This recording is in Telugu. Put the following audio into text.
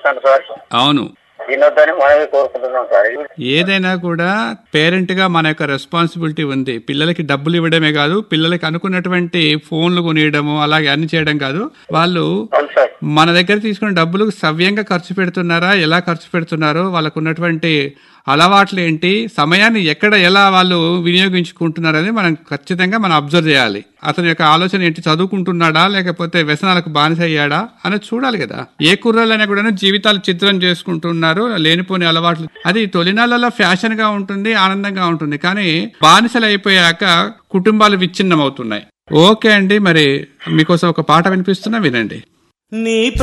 చూస్తాను సార్ అవును తినొద్దని మనమే కోరుకుంటున్నాం సార్ ఏదైనా కూడా పేరెంట్ గా మన యొక్క రెస్పాన్సిబిలిటీ ఉంది పిల్లలకి డబ్బులు ఇవ్వడమే కాదు పిల్లలకి అనుకున్నటువంటి ఫోన్లు కొనియడము అలాగే అన్ని చేయడం కాదు వాళ్ళు అవును సార్ మన దగ్గర తీసుకున్న డబ్బులు సవ్యంగా ఖర్చు పెడుతున్నారా ఎలా ఖర్చు పెడుతున్నారో వాళ్ళకు ఉన్నటువంటి అలవాట్లు ఏంటి సమయాన్ని ఎక్కడ ఎలా వాళ్ళు వినియోగించుకుంటున్నారని మనం ఖచ్చితంగా మనం అబ్జర్వ్ చేయాలి అతని యొక్క ఆలోచన ఏంటి చదువుకుంటున్నాడా లేకపోతే వ్యసనాలకు బానిస అయ్యాడా అనేది చూడాలి కదా ఏ కుర్రాళ్ళైనా కూడా జీవితాలు చిత్రం చేసుకుంటున్నారు లేనిపోని అలవాట్లు అది తొలినాళ్ళలో ఫ్యాషన్ గా ఉంటుంది ఆనందంగా ఉంటుంది కానీ బానిసలు అయిపోయాక కుటుంబాలు విచ్ఛిన్నం అవుతున్నాయి ఓకే అండి మరి మీకోసం ఒక పాట వినిపిస్తున్నా వినండి నీ